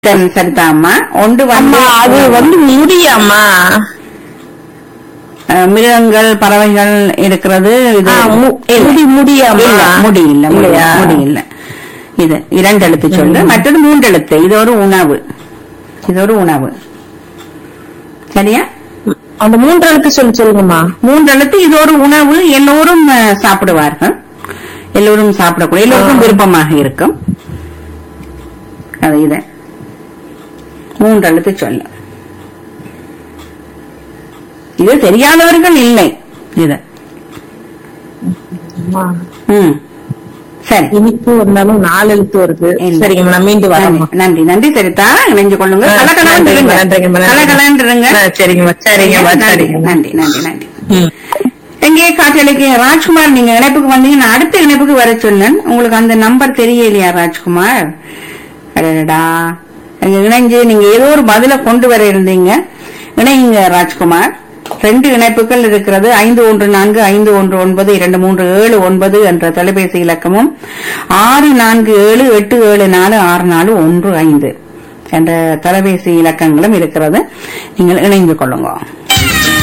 சரி சரிதாம்மா ஒன்று வந்து அம்மா அது வந்து முடியாமா அஹ், மிருகங்கள் பறவைகள் இருக்கிறது இது ஆ, மு- முடி முடியாமா இல்ல, முடி இல்ல முடி இல்லையா? முடி இல்ல இது இரண்டு எழுத்து சொல்லு மற்றது மூன்று எழுத்து இது ஒரு உணவு இது ஒரு உணவு சரியா அந்த மூன்று எழுத்து சொல்லி சொல்லுங்கம்மா மூன்று எழுத்து இது ஒரு உணவு எல்லோரும் அஹ், சாப்பிடுவார்கள் எல்லோரும் சாப்பிடக்கூடிய எல்லோருக்கும் விருப்பமாக இருக்கும் அது இது மூன்று எழுத்து சொல்லு இது தெரியாதவர்கள் இல்லை இது அம்மா, ம் சரி இனிப்பு வந்தாலும் நாலு எழுத்து வருது இல்ல. சரிங்கம்மா நான் மீண்டும் வரேம்மா நன்றி, நன்றி நன்றி சரிதா இணைஞ்சு கொள்ளுங்க ஆ, கலக்கலான்னு நன்றிங்கம்மா, இருங்க நன்றிங்கம்மா, நன்றி. கலக்கலான்னு இருங்க ஆ, சரிங்கம்மா சரிங்கம்மா நன்றி சரிங்கம்மா நன்றி நன்றி நன்றி ம். எங்கே காற்றலைக்கு ராஜ்குமார் நீங்க இணைப்புக்கு வந்தீங்க நான் அடுத்த இணைப்புக்கு வர சொன்னேன் உங்களுக்கு அந்த நம்பர் தெரியலையா ராஜ்குமார் அடடா அங்க இணைஞ்சு நீங்க ஏதோ ஒரு பதில கொண்டு வர இருந்தீங்க இணைங்க ராஜ்குமார் ரெண்டு இணைப்புகள் இருக்கிறது ஐந்து ஒன்று நான்கு ஐந்து ஒன்று ஒன்பது இரண்டு மூன்று ஏழு ஒன்பது என்ற தொலைபேசி இலக்கமும் ஆறு நான்கு ஏழு எட்டு ஏழு நாலு ஆறு நாலு ஒன்று ஐந்து என்ற தொலைபேசி இலக்கங்களும் இருக்கிறது நீங்கள் இணைந்து கொள்ளுங்க